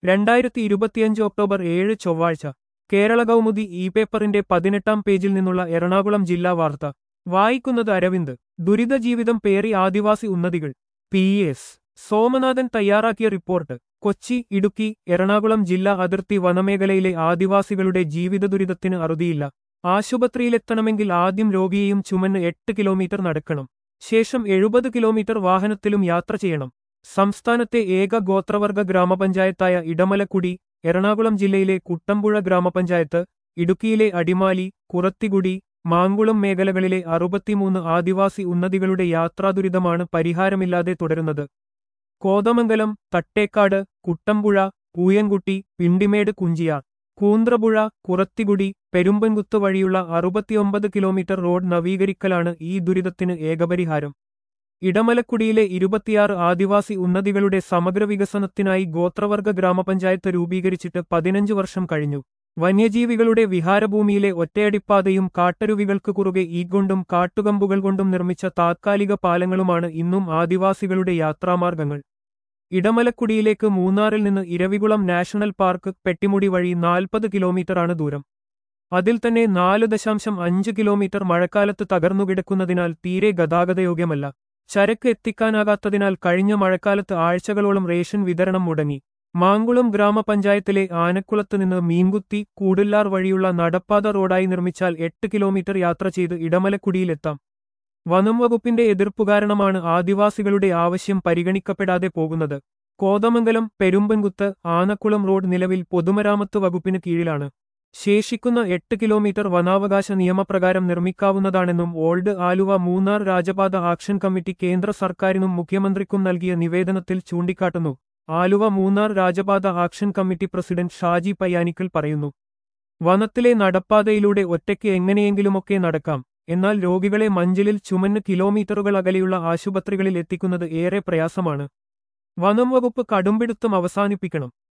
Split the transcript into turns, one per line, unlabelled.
രണ്ടായിരത്തി ഇരുപത്തിയഞ്ച് ഒക്ടോബർ ഏഴ് ചൊവ്വാഴ്ച കേരള കൗമുദി ഇ പേപ്പറിന്റെ പതിനെട്ടാം പേജിൽ നിന്നുള്ള എറണാകുളം ജില്ലാ വാർത്ത വായിക്കുന്നത് അരവിന്ദ് ദുരിത ജീവിതം പേറി ആദിവാസി ഉന്നതികൾ പി എസ് സോമനാഥൻ തയ്യാറാക്കിയ റിപ്പോർട്ട് കൊച്ചി ഇടുക്കി എറണാകുളം ജില്ലാ അതിർത്തി വനമേഖലയിലെ ആദിവാസികളുടെ ജീവിത ദുരിതത്തിന് അറുതിയില്ല ആശുപത്രിയിലെത്തണമെങ്കിൽ ആദ്യം രോഗിയെയും ചുമന്ന് എട്ട് കിലോമീറ്റർ നടക്കണം ശേഷം എഴുപത് കിലോമീറ്റർ വാഹനത്തിലും യാത്ര ചെയ്യണം സംസ്ഥാനത്തെ ഏക ഗോത്രവർഗ ഗ്രാമപഞ്ചായത്തായ ഇടമലക്കുടി എറണാകുളം ജില്ലയിലെ കുട്ടമ്പുഴ ഗ്രാമപഞ്ചായത്ത് ഇടുക്കിയിലെ അടിമാലി കുറത്തിഗുടി മാങ്കുളം മേഖലകളിലെ അറുപത്തിമൂന്ന് ആദിവാസി ഉന്നതികളുടെ യാത്രാദുരിതമാണ് പരിഹാരമില്ലാതെ തുടരുന്നത് കോതമംഗലം തട്ടേക്കാട് കുട്ടമ്പുഴ പൂയൻകുട്ടി പിണ്ടിമേട് കുഞ്ചിയാർ കൂന്ത്രപുഴ കുറത്തിഗുടി പെരുമ്പൻകുത്ത് വഴിയുള്ള അറുപത്തിയൊമ്പത് കിലോമീറ്റർ റോഡ് നവീകരിക്കലാണ് ഈ ദുരിതത്തിന് ഏകപരിഹാരം ഇടമലക്കുടിയിലെ ഇരുപത്തിയാറ് ആദിവാസി ഉന്നതികളുടെ സമഗ്ര വികസനത്തിനായി ഗോത്രവർഗ ഗ്രാമപഞ്ചായത്ത് രൂപീകരിച്ചിട്ട് പതിനഞ്ച് വർഷം കഴിഞ്ഞു വന്യജീവികളുടെ വിഹാരഭൂമിയിലെ ഒറ്റയടിപ്പാതയും കാട്ടരുവികൾക്ക് കുറുകെ ഈകൊണ്ടും കാട്ടുകമ്പുകൾ കൊണ്ടും നിർമ്മിച്ച താത്കാലിക പാലങ്ങളുമാണ് ഇന്നും ആദിവാസികളുടെ യാത്രാമാർഗങ്ങൾ ഇടമലക്കുടിയിലേക്ക് മൂന്നാറിൽ നിന്ന് ഇരവികുളം നാഷണൽ പാർക്ക് പെട്ടിമുടി വഴി നാൽപ്പത് കിലോമീറ്ററാണ് ദൂരം അതിൽ തന്നെ നാല് ദശാംശം അഞ്ച് കിലോമീറ്റർ മഴക്കാലത്ത് തകർന്നുകിടക്കുന്നതിനാൽ തീരെ ഗതാഗതയോഗ്യമല്ല ചരക്ക് എത്തിക്കാനാകാത്തതിനാൽ കഴിഞ്ഞ മഴക്കാലത്ത് ആഴ്ചകളോളം റേഷൻ വിതരണം മുടങ്ങി മാങ്കുളം ഗ്രാമപഞ്ചായത്തിലെ ആനക്കുളത്ത് നിന്ന് മീൻകുത്തി കൂടല്ലാർ വഴിയുള്ള നടപ്പാത റോഡായി നിർമ്മിച്ചാൽ എട്ട് കിലോമീറ്റർ യാത്ര ചെയ്ത് ഇടമലക്കുടിയിലെത്താം വനം വകുപ്പിന്റെ എതിർപ്പു കാരണമാണ് ആദിവാസികളുടെ ആവശ്യം പരിഗണിക്കപ്പെടാതെ പോകുന്നത് കോതമംഗലം പെരുമ്പൻകുത്ത് ആനക്കുളം റോഡ് നിലവിൽ പൊതുമരാമത്ത് വകുപ്പിന് കീഴിലാണ് ശേഷിക്കുന്ന എട്ട് കിലോമീറ്റർ വനാവകാശ നിയമപ്രകാരം നിർമ്മിക്കാവുന്നതാണെന്നും old Aluva Munnar Rajapatha action committee കേന്ദ്ര സർക്കാരിനും മുഖ്യമന്ത്രിക്കും നൽകിയ നിവേദനത്തിൽ ചൂണ്ടിക്കാട്ടുന്നു Aluva Munnar Rajapatha action committee president Shaji Payyanikkal പറയുന്നു വനത്തിലെ നടപ്പാതയിലൂടെ ഒറ്റയ്ക്ക് എങ്ങനെയെങ്കിലുമൊക്കെ നടക്കാം എന്നാൽ രോഗികളെ മഞ്ചലിൽ ചുമന്ന് കിലോമീറ്ററുകൾ അകലെയുള്ള ആശുപത്രികളിൽ എത്തിക്കുന്നത് ഏറെ പ്രയാസമാണ് വനം വകുപ്പ് കടുംപിടുത്തം അവസാനിപ്പിക്കണം